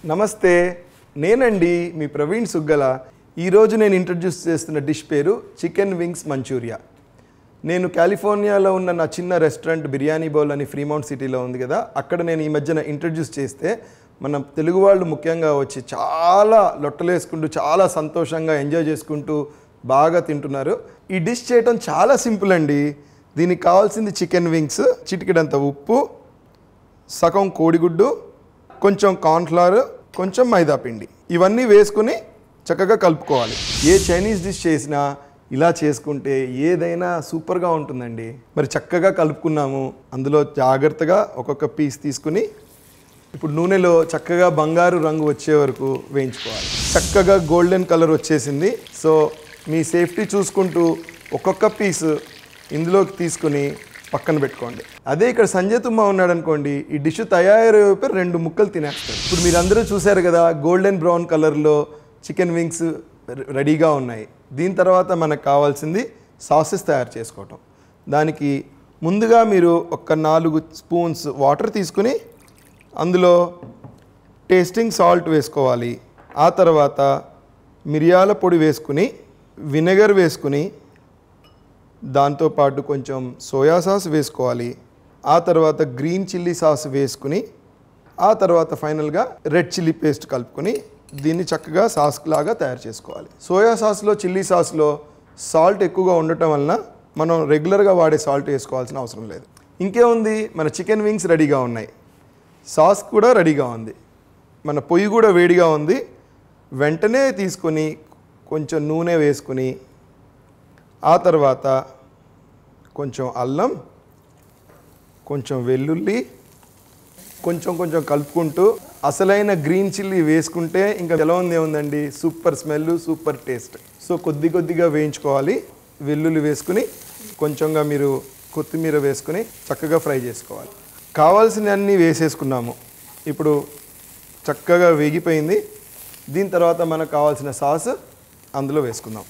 నమస్తే నేనండి మీ ప్రవీణ్ సుగ్గల ఈరోజు నేను ఇంట్రడ్యూస్ చేస్తున్న డిష్ పేరు చికెన్ వింగ్స్ మంచూరియా నేను కాలిఫోర్నియాలో ఉన్న నా చిన్న రెస్టారెంట్ బిర్యానీ బౌల్ అని ఫ్రీమౌంట్ సిటీలో ఉంది కదా అక్కడ నేను ఈ మధ్యన ఇంట్రడ్యూస్ చేస్తే మన తెలుగు వాళ్ళు ముఖ్యంగా వచ్చి చాలా లొట్టలేసుకుంటూ చాలా సంతోషంగా ఎంజాయ్ చేసుకుంటూ బాగా తింటున్నారు ఈ డిష్ చేయటం చాలా సింపుల్ అండి దీనికి కావాల్సింది చికెన్ వింగ్స్ చిటికెడంత ఉప్పు సగం కోడిగుడ్డు కొంచెం కార్న్ఫ్లవర్ కొంచెం మైదా పిండి ఇవన్నీ వేసుకుని చక్కగా కలుపుకోవాలి ఏ చైనీస్ డిష్ చేసినా ఇలా చేసుకుంటే ఏదైనా సూపర్గా ఉంటుందండి మరి చక్కగా కలుపుకున్నాము అందులో జాగ్రత్తగా ఒక్కొక్క పీస్ తీసుకుని ఇప్పుడు నూనెలో చక్కగా బంగారు రంగు వచ్చే వరకు వేయించుకోవాలి చక్కగా గోల్డెన్ కలర్ వచ్చేసింది సో మీ సేఫ్టీ చూసుకుంటూ ఒక్కొక్క పీస్ ఇందులోకి తీసుకుని పక్కన పెట్టుకోండి అదే ఇక్కడ సంజయ్ తుమ్మ ఉన్నాడు అనుకోండి ఈ డిష్ తయారైపోయి రెండు ముక్కలు తినేస్తారు ఇప్పుడు మీరు అందరూ చూశారు కదా గోల్డెన్ బ్రౌన్ కలర్లో చికెన్ వింగ్స్ రెడీగా ఉన్నాయి దీని తర్వాత మనకు కావాల్సింది సాసెస్ తయారు చేసుకోవటం దానికి ముందుగా మీరు ఒక నాలుగు స్పూన్స్ వాటర్ తీసుకుని అందులో టేస్టింగ్ సాల్ట్ వేసుకోవాలి ఆ తర్వాత మిరియాల పొడి వేసుకుని వినెగర్ వేసుకుని దాంతోపాటు కొంచెం సోయా సాస్ వేసుకోవాలి ఆ తర్వాత గ్రీన్ చిల్లీ సాస్ వేసుకుని ఆ తర్వాత ఫైనల్గా రెడ్ చిల్లీ పేస్ట్ కలుపుకొని దీన్ని చక్కగా సాస్ లాగా తయారు చేసుకోవాలి సోయా సాస్లో చిల్లీ సాస్లో సాల్ట్ ఎక్కువగా ఉండటం వలన మనం రెగ్యులర్గా వాడే సాల్ట్ వేసుకోవాల్సిన అవసరం లేదు ఇంకేముంది మన చికెన్ వింగ్స్ రెడీగా ఉన్నాయి సాస్ కూడా రెడీగా ఉంది మన పొయ్యి కూడా వేడిగా ఉంది వెంటనే తీసుకొని కొంచెం నూనె వేసుకుని ఆ తర్వాత కొంచెం అల్లం కొంచెం వెల్లుల్లి కొంచెం కొంచెం కలుపుకుంటూ అసలైన గ్రీన్ చిల్లీ వేసుకుంటే ఇంకా ఎలా ఉంది ఏముందండి super smell super taste so కొద్ది కొద్దిగా వేయించుకోవాలి వెల్లుల్లి వేసుకుని కొంచెంగా మీరు కొత్తిమీర వేసుకుని చక్కగా ఫ్రై చేసుకోవాలి కావాల్సినవన్నీ వేసేసుకున్నాము ఇప్పుడు చక్కగా వేగిపోయింది దీని తర్వాత మనకు కావాల్సిన సాస్ అందులో వేసుకుందాం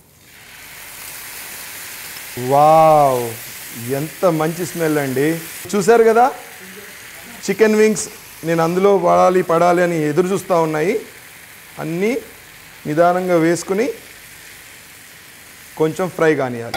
వావ్ ఎంత మంచి స్మెల్ అండి చూశారు కదా చికెన్ వింగ్స్ నేను అందులో పడాలి పడాలి అని ఎదురు చూస్తూ ఉన్నాయి అన్నీ నిదానంగా వేసుకుని కొంచెం ఫ్రై కానియాలి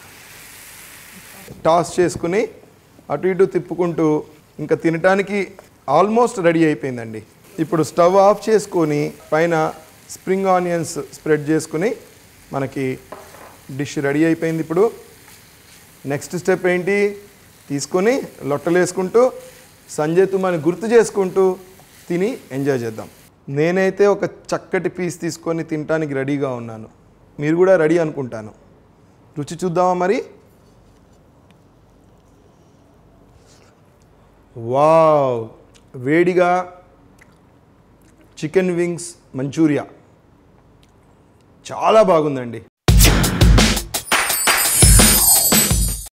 టాస్ చేసుకుని అటు ఇటు తిప్పుకుంటూ ఇంకా తినటానికి ఆల్మోస్ట్ రెడీ అయిపోయిందండి ఇప్పుడు స్టవ్ ఆఫ్ చేసుకొని పైన స్ప్రింగ్ ఆనియన్స్ స్ప్రెడ్ చేసుకుని మనకి డిష్ రెడీ అయిపోయింది ఇప్పుడు నెక్స్ట్ స్టెప్ ఏంటి తీసుకొని లొట్టలేసుకుంటూ సంజయ్ తుమ్మని గుర్తు చేసుకుంటూ తిని ఎంజాయ్ చేద్దాం నేనైతే ఒక చక్కటి పీస్ తీసుకొని తినటానికి రెడీగా ఉన్నాను మీరు కూడా రెడీ అనుకుంటాను రుచి చూద్దామా మరి వావ్ వేడిగా చికెన్ వింగ్స్ మంచూరియా చాలా బాగుందండి